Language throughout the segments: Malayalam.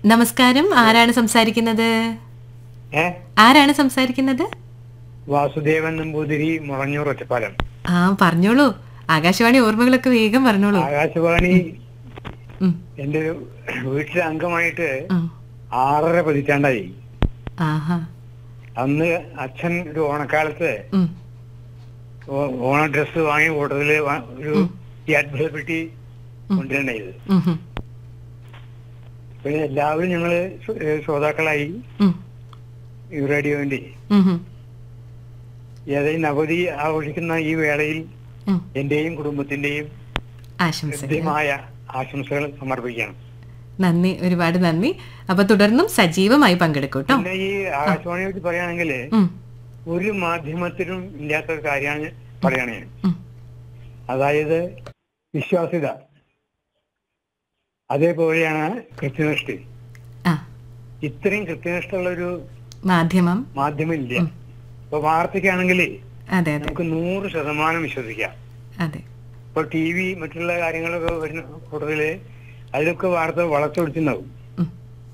നമസ്കാരം ആരാണ് സംസാരിക്കുന്നത് ഏ ആരാണ് സംസാരിക്കുന്നത് വാസുദേവൻ നമ്പൂതിരി മുറഞ്ഞൂർ ഒറ്റപ്പാലം ആ പറഞ്ഞോളൂ ആകാശവാണി ഓർമ്മകളൊക്കെ വേഗം പറഞ്ഞോളൂ ആകാശവാണി ഉം, എന്റെ വീട്ടിലെ അംഗമായിട്ട് ഉം. ആറര പതിറ്റാണ്ടായി ആഹാ അന്ന് അച്ഛൻ ഒരു ഓണക്കാലത്ത് ഉം, ഓ- ഓണ ഡ്രസ്സ് വാങ്ങി കൂട്ടത്തില് വാ- ഒരു ഈ അത്ഭുത പെട്ടി കൊണ്ടുവരണ്ടായത് ഉം, ഉം, പിന്നെ എല്ലാവരും ഞങ്ങള് ശ്ര- ഏ, ശ്രോതാക്കളായി ഉം, ഈ റേഡിയോന്റെ ഉം, ഉം, ഏതായാലും നവതി ആഘോഷിക്കുന്ന ഈ വേളയിൽ ഉം. എന്റെയും കുടുംബത്തിന്റെയും ആശംസകൾ ഹൃദ്യമായ ആശംസകൾ സമർപ്പിക്കണം നന്ദി ഒരുപാട് നന്ദി അപ്പൊ തുടർന്നും സജീവമായി പങ്കെടുക്കൂ കേട്ടോ പിന്നെ ഈ ആകാശവാണിയെ പറ്റി പറയുകയാണെങ്കിൽ ഉം, ഒരു മാധ്യമത്തിലും ഇല്ലാത്ത ഒരു കാര്യമാണ് പറയണേ ഉം. അതായത് വിശ്വാസ്യത അതേപോലെയാണ് കൃത്യനിഷ്ഠ ആ ഇത്രയും കൃത്യനിഷ്ഠയുള്ള ഒരു മാധ്യമം മാധ്യമം ഇല്ല ഇപ്പൊ വാർത്തയ്ക്കാണെങ്കിൽ അതെ അതെ നമുക്ക് നൂറ് ശതമാനം വിശ്വസിക്കാം അതെ ഇപ്പൊ ടി വി മറ്റുള്ള കാര്യങ്ങളൊക്കെ വരുന്ന കൂടുതല് അതിലൊക്കെ വാർത്ത വളച്ചൊടിച്ചുണ്ടാവും ഉം.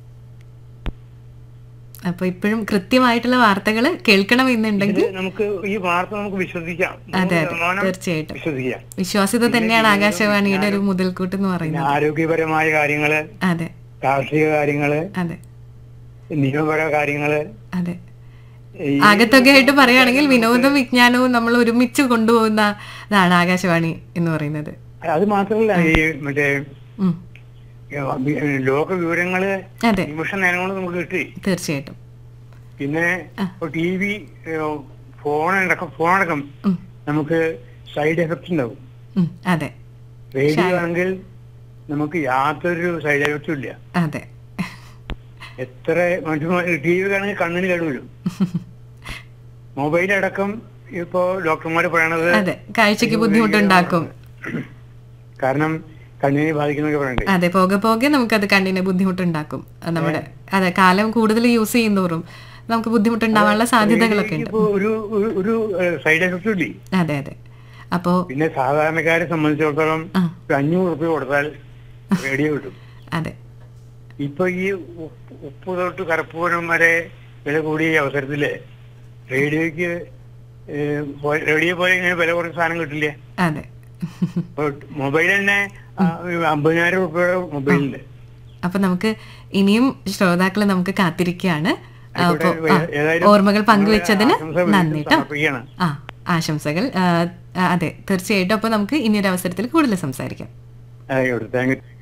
അപ്പൊ ഇപ്പോഴും കൃത്യമായിട്ടുള്ള വാർത്തകൾ കേൾക്കണമെന്നുണ്ടെങ്കിൽ ഇത് നമുക്ക് ഈ വാർത്ത നമുക്ക് വിശ്വസിക്കാം അതെ നൂറ് അതെ ശതമാനം തീർച്ചയായിട്ടും വിശ്വസിക്കാം വിശ്വാസ്യത തന്നെയാണ് ആകാശവാണിയുടെ ഒരു മുതൽക്കൂട്ട് എന്ന് പിന്നെ പറയുന്നത് ആരോഗ്യപരമായ കാര്യങ്ങള് അതെ കാർഷിക കാര്യങ്ങള് അതെ നിയമപര കാര്യങ്ങള് അതെ ഈ ആകത്തൊക്കെയായിട്ട് പറയുകയാണെങ്കിൽ വിനോദവും വിജ്ഞാനവും നമ്മൾ ഒരുമിച്ച് കൊണ്ടുപോകുന്ന ഇതാണ് ആകാശവാണി എന്ന് പറയുന്നത് അത് മാത്രമല്ല ഈ മറ്റേ ഉം. ലോക വിവരങ്ങള് അതെ നിമിഷ നേരം കൊണ്ട് നമുക്ക് കിട്ടി തീർച്ചയായിട്ടും പിന്നെ ടി വി ഫോണടക്കം ഫോണടക്കം ഉം. നമുക്ക് സൈഡ് എഫക്റ്റ് ഉണ്ടാവും ഉം. അതെ റേഡിയോ ആണെങ്കിൽ നമുക്ക് യാതൊരു സൈഡ് എഫക്റ്റും ഇല്ല അതെ എത്ര ടി വി ആണെങ്കിൽ കണ്ണിന് കേടുവരും മൊബൈലടക്കം ഇപ്പോ ഡോക്ടർമാർ പറയണത് അതെ കാഴ്ചക്ക് ബുദ്ധിമുട്ടുണ്ടാക്കും കാരണം കണ്ണിനെ ബാധിക്കുന്നൊക്കെ പറയണ്ടേ അതെ പോകെ പോകെ നമുക്കത് കണ്ണിന് ബുദ്ധിമുട്ടുണ്ടാക്കും അത് നമ്മുടെ അതെ കാലം കൂടുതൽ യൂസ് ചെയ്യുന്നതോറും നമുക്ക് ബുദ്ധിമുട്ടുണ്ടാവാനുള്ള സാധ്യതകളൊക്കെ ഉണ്ട് ഇപ്പോ ഒരു ഒരു- ഒരു സൈഡ് എഫക്റ്റും ഇല്ലേ അതെ അതെ അപ്പോ പിന്നെ സാധാരണക്കാരെ സംബന്ധിച്ചിടത്തോളം ആ ഒരു അഞ്ഞൂറ് റുപ്യ കൊടുത്താൽ റേഡിയോ കിട്ടും അതെ ഇപ്പൊ ഈ ഉപ്പ് ഉപ്പ് തൊട്ട് കർപ്പൂരം വരെ വില കൂടിയ ഈ അവസരത്തില് റേഡിയോക്ക് ഏഹ്, പോ- റേഡിയോ പോലെ ഇങ്ങനെ വില കുറഞ്ഞ സാധനം കിട്ടില്ലേ അതെ ഇപ്പൊ മൊബൈൽ തന്നെ ആ, ഒരു അമ്പതിനായിരം റുപ്യയുടെ മൊബൈലുണ്ട് അപ്പൊ നമുക്ക് ഇനിയും ശ്രോതാക്കളെ നമുക്ക് കാത്തിരിക്കുകയാണ് ആയിക്കോട്ടെ, അപ്പോ ആ, ഏതായാലും ഓർമ്മകൾ പങ്കുവെച്ചതിന് ആശംസ വീണ്ടും നന്ദി കേട്ടോ സമർപ്പിക്കുകയാണ്. ആ ആശംസകൾ ആ, ആ, അതെ തീർച്ചയായിട്ടും അപ്പൊ നമുക്ക് ഇനി ഒരു അവസരത്തിൽ കൂടുതൽ സംസാരിക്കാം ആയിക്കോട്ടെ താങ്ക് യു